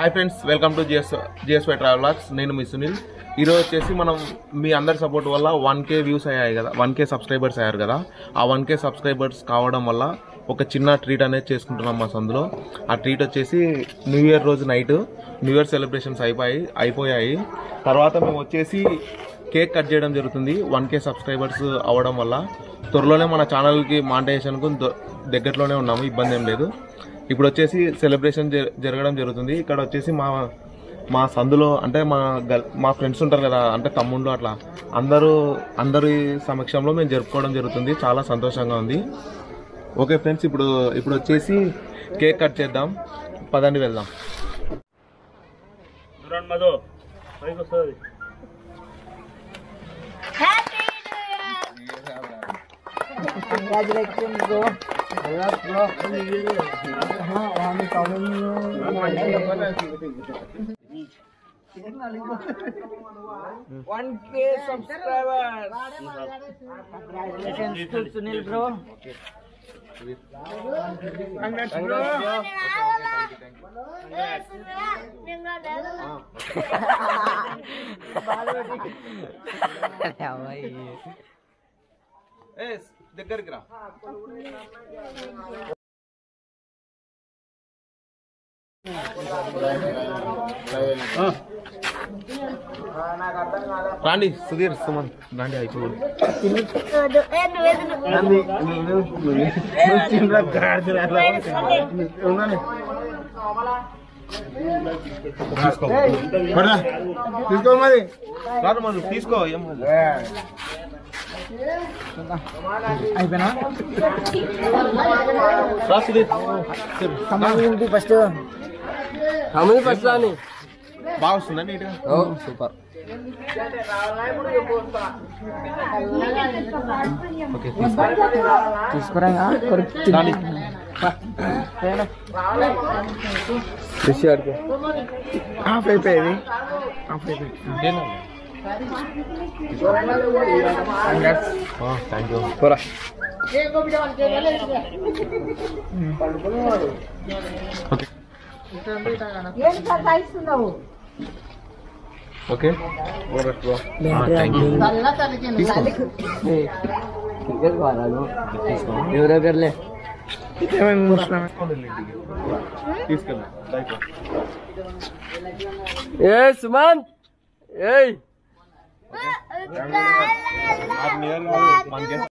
Hi friends welcome to GS GSY travellers నేను మీ సునీల్ ఈరోజు వచ్చేసి మనం మీ అందరి సపోర్ట్ వల్ల వన్ కే వ్యూస్ అయ్యాయి కదా వన్ కే సబ్స్క్రైబర్స్ అయ్యారు కదా ఆ వన్ కే సబ్స్క్రైబర్స్ కావడం వల్ల ఒక చిన్న ట్రీట్ అనేది చేసుకుంటున్నాం మా సందులో ఆ ట్రీట్ వచ్చేసి న్యూ ఇయర్ రోజు నైట్ న్యూ ఇయర్ సెలబ్రేషన్స్ అయిపోయి అయిపోయాయి తర్వాత మేము వచ్చేసి కేక్ కట్ చేయడం జరుగుతుంది వన్ కే సబ్స్క్రైబర్స్ అవ్వడం వల్ల త్వరలోనే మన ఛానల్కి మాంటేషన్కు దగ్గరలోనే ఉన్నాము ఇబ్బంది ఏం లేదు ఇప్పుడు వచ్చేసి సెలబ్రేషన్ జ- జరగడం జరుగుతుంది ఇక్కడ వచ్చేసి మా మా సందులో అంటే మా గల్ మా ఫ్రెండ్స్ ఉంటారు కదా అంటే తమ్ముళ్ళు అట్లా అందరూ అందరి సమక్షంలో మేము జరుపుకోవడం జరుగుతుంది చాలా సంతోషంగా ఉంది ఓకే ఫ్రెండ్స్ ఇప్పుడు ఇప్పుడు వచ్చేసి కేక్ కట్ చేద్దాం పదండి వెళ్దాం దురాన్ మధు పైకి వస్తుంది Congratulations, bro. Congrats, bro. One K subscribers. Congratulations to Sunil, bro. Congrats, bro. దగ్గరికి రా రాండి సుధీర్ సుమన్ రాండి అయిపోయింది తీసుకో మరి రాదు మరి తీసుకో ఏం కాదు. అయిపోయినా రా సుధీర్ సంబంధించి ఫస్ట్ అమ్మి ఫస్ట్ అని బాగా వస్తుందా నీట్గా సూపర్ ఓకే తీసుకో తీసుకురా రాండి హాఫ్ అయిపోయేది హాఫ్ అయిపోయింది thank you okay okay thank you ఎవరెవరులే తీసుకెళ్ళి రైట్ ఏ సుమంత్ ఏయ్ నాకు నియర్ కాదు మనకే